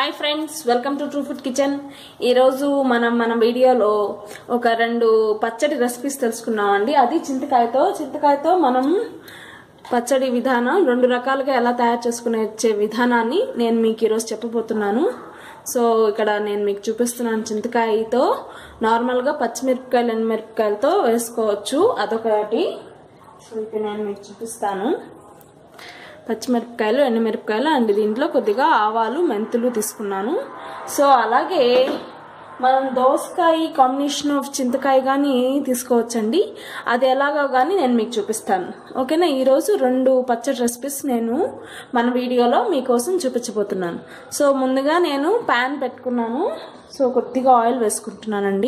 hi friends welcome to true food kitchen ఈరోజు మనం మన వీడియోలో ఒక రెండు పచ్చడి రెసిపీస్ తెలుసుకున్నామండి అది చింతకాయతో చింతకాయతో మనం పచ్చడి విధానం రెండు రకాలుగా ఎలా తయారు చేసుకునే వచ్చే విధానాన్ని నేను మీకు ఈరోజు చెప్పబోతున్నాను సో ఇక్కడ నేను మీకు చూపిస్తున్నాను చింతకాయతో నార్మల్గా పచ్చిమిరపకాయలు ఎండుమిరపకాయలతో వేసుకోవచ్చు అదొకటి సో ఇప్పుడు నేను మీకు చూపిస్తాను పచ్చిమిరపకాయలు ఎండుమిరపకాయలు అండ్ దీంట్లో కొద్దిగా ఆవాలు మెంతులు తీసుకున్నాను సో అలాగే మనం దోసకాయ కాంబినేషన్ ఆఫ్ చింతకాయ కానీ తీసుకోవచ్చండి అది ఎలాగో కానీ నేను మీకు చూపిస్తాను ఓకేనా ఈరోజు రెండు పచ్చడి రెసిపీస్ నేను మన వీడియోలో మీకోసం చూపించబోతున్నాను సో ముందుగా నేను ప్యాన్ పెట్టుకున్నాను సో కొద్దిగా ఆయిల్ వేసుకుంటున్నానండి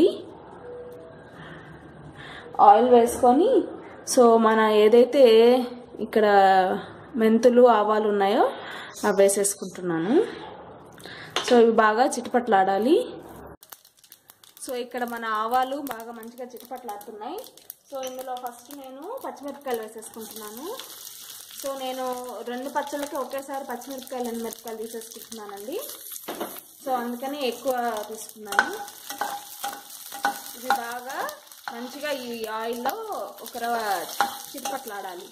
ఆయిల్ వేసుకొని సో మన ఏదైతే ఇక్కడ మెంతులు ఆవాలు ఉన్నాయో అవి వేసేసుకుంటున్నాను సో ఇవి బాగా చిటపట్లాడాలి సో ఇక్కడ మన ఆవాలు బాగా మంచిగా చిటపట్లాడుతున్నాయి సో ఇందులో ఫస్ట్ నేను పచ్చిమిరపకాయలు వేసేసుకుంటున్నాను సో నేను రెండు పచ్చళ్ళకి ఒకేసారి పచ్చిమిరపకాయలు రెండు మిరపకాయలు తీసేసుకుంటున్నానండి సో అందుకని ఎక్కువ తీసుకున్నాను ఇది బాగా మంచిగా ఈ ఆయిల్లో ఒక చిటపట్లాడాలి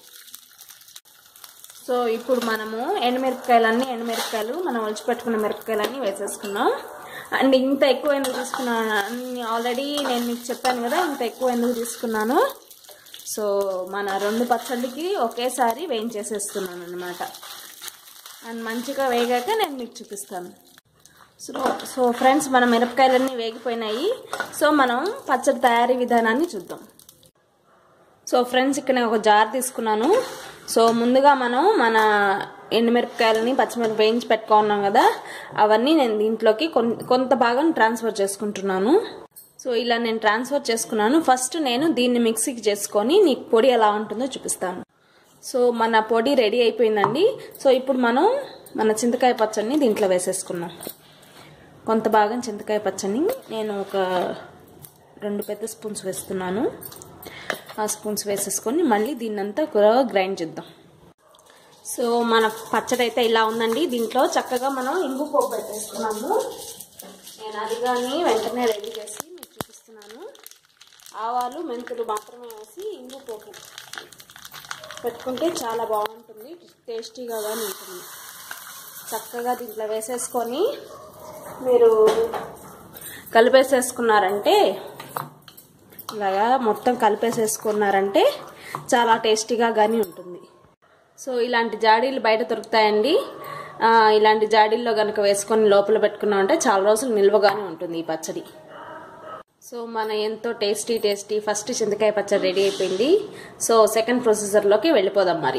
సో ఇప్పుడు మనము ఎండుమిరపకాయలన్నీ ఎండుమిరపకాయలు మనం ఒలిచిపెట్టుకున్న మిరపకాయలన్నీ వేసేసుకున్నాం అండ్ ఇంత ఎక్కువ ఎందుకు తీసుకున్నాను ఆల్రెడీ నేను మీకు చెప్పాను కదా ఇంత ఎక్కువ ఎందుకు తీసుకున్నాను సో మన రెండు పచ్చళ్ళకి ఒకేసారి వేయించేసేస్తున్నాను అనమాట అండ్ మంచిగా వేగాక నేను మీకు చూపిస్తాను సో సో ఫ్రెండ్స్ మన మిరపకాయలన్నీ వేగిపోయినాయి సో మనం పచ్చడి తయారీ విధానాన్ని చూద్దాం సో ఫ్రెండ్స్ ఇక్కడ నేను ఒక జార్ తీసుకున్నాను సో ముందుగా మనం మన ఎండుమిరపకాయలని పచ్చిమిరప వేయించి పెట్టుకున్నాం కదా అవన్నీ నేను దీంట్లోకి కొంత భాగం ట్రాన్స్ఫర్ చేసుకుంటున్నాను సో ఇలా నేను ట్రాన్స్ఫర్ చేసుకున్నాను ఫస్ట్ నేను దీన్ని మిక్సీకి చేసుకొని నీకు పొడి ఎలా ఉంటుందో చూపిస్తాను సో మన పొడి రెడీ అయిపోయిందండి సో ఇప్పుడు మనం మన చింతకాయ పచ్చడిని దీంట్లో వేసేసుకున్నాం కొంత భాగం చింతకాయ పచ్చడిని నేను ఒక రెండు పెద్ద స్పూన్స్ వేస్తున్నాను ఆ స్పూన్స్ వేసేసుకొని మళ్ళీ దీన్నంతా కూడా గ్రైండ్ చేద్దాం సో మన పచ్చడి అయితే ఇలా ఉందండి దీంట్లో చక్కగా మనం ఇంగు పోపు పెట్టేసుకున్నాము నేను అది కానీ వెంటనే రెడీ చేసి మీకు చూపిస్తున్నాను ఆవాలు మెంతులు మాత్రమే వేసి ఇంగు పోపు పెట్టుకుంటే చాలా బాగుంటుంది టేస్టీగా కానీ ఉంటుంది చక్కగా దీంట్లో వేసేసుకొని మీరు కలిపేసేసుకున్నారంటే ఇలాగా మొత్తం కలిపేసేసుకున్నారంటే చాలా టేస్టీగా కానీ ఉంటుంది సో ఇలాంటి జాడీలు బయట దొరుకుతాయండి ఇలాంటి జాడీల్లో కనుక వేసుకొని లోపల పెట్టుకున్నామంటే చాలా రోజులు నిల్వగానే ఉంటుంది ఈ పచ్చడి సో మన ఎంతో టేస్టీ టేస్టీ ఫస్ట్ చింతకాయ పచ్చడి రెడీ అయిపోయింది సో సెకండ్ ప్రొసెసర్లోకి వెళ్ళిపోదాం మరి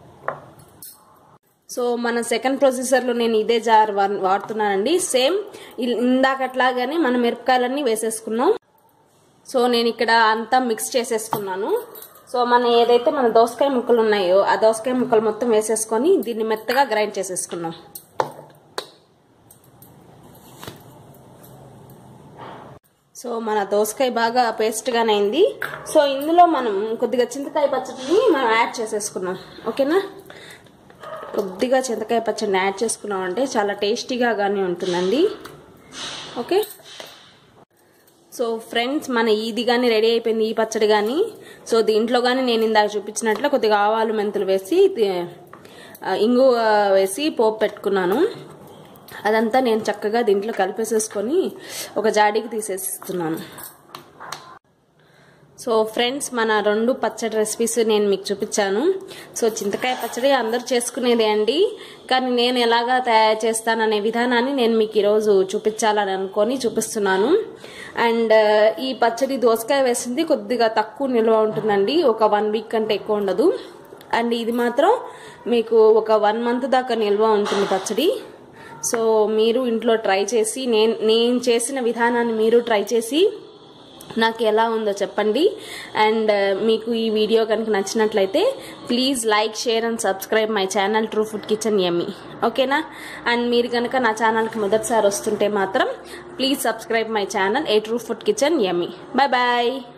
సో మన సెకండ్ ప్రొసెసర్లో నేను ఇదే జార్ వాడుతున్నానండి సేమ్ ఇందాకట్లాగానే మన మిరపకాయలన్నీ వేసేసుకున్నాం సో నేను ఇక్కడ అంతా మిక్స్ చేసేసుకున్నాను సో మన ఏదైతే మన దోసకాయ ముక్కలు ఉన్నాయో ఆ దోసకాయ ముక్కలు మొత్తం వేసేసుకొని దీన్ని మెత్తగా గ్రైండ్ చేసేసుకున్నాం సో మన దోసకాయ బాగా పేస్ట్గానే అయింది సో ఇందులో మనం కొద్దిగా చింతకాయ పచ్చడిని మనం యాడ్ చేసేసుకున్నాం ఓకేనా కొద్దిగా చింతకాయ పచ్చడిని యాడ్ చేసుకున్నాం అంటే చాలా టేస్టీగా కానీ ఉంటుందండి ఓకే సో ఫ్రెండ్స్ మన ఇది కానీ రెడీ అయిపోయింది ఈ పచ్చడి కానీ సో దీంట్లో కానీ నేను ఇందాక చూపించినట్లు కొద్దిగా ఆవాలు మెంతులు వేసి ఇంగు వేసి పోపు పెట్టుకున్నాను అదంతా నేను చక్కగా దీంట్లో కలిపేసేసుకొని ఒక జాడీకి తీసేస్తున్నాను సో ఫ్రెండ్స్ మన రెండు పచ్చడి రెసిపీస్ నేను మీకు చూపించాను సో చింతకాయ పచ్చడి అందరూ చేసుకునేదే అండి కానీ నేను ఎలాగా తయారు చేస్తాననే విధానాన్ని నేను మీకు ఈరోజు చూపించాలని అనుకొని చూపిస్తున్నాను అండ్ ఈ పచ్చడి దోసకాయ వేసింది కొద్దిగా తక్కువ నిల్వ ఉంటుందండి ఒక వన్ వీక్ కంటే ఎక్కువ ఉండదు అండ్ ఇది మాత్రం మీకు ఒక వన్ మంత్ దాకా నిల్వ ఉంటుంది పచ్చడి సో మీరు ఇంట్లో ట్రై చేసి నేను నేను చేసిన విధానాన్ని మీరు ట్రై చేసి నాకు ఎలా ఉందో చెప్పండి అండ్ మీకు ఈ వీడియో కనుక నచ్చినట్లయితే please like share and subscribe my channel true food kitchen ఎమ్మి ఓకేనా అండ్ మీరు కనుక నా ఛానల్కి మొదటిసారి వస్తుంటే మాత్రం ప్లీజ్ సబ్స్క్రైబ్ మై ఛానల్ ఏ ట్రూ ఫుడ్ కిచెన్ ఎమ్మి బాయ్ బాయ్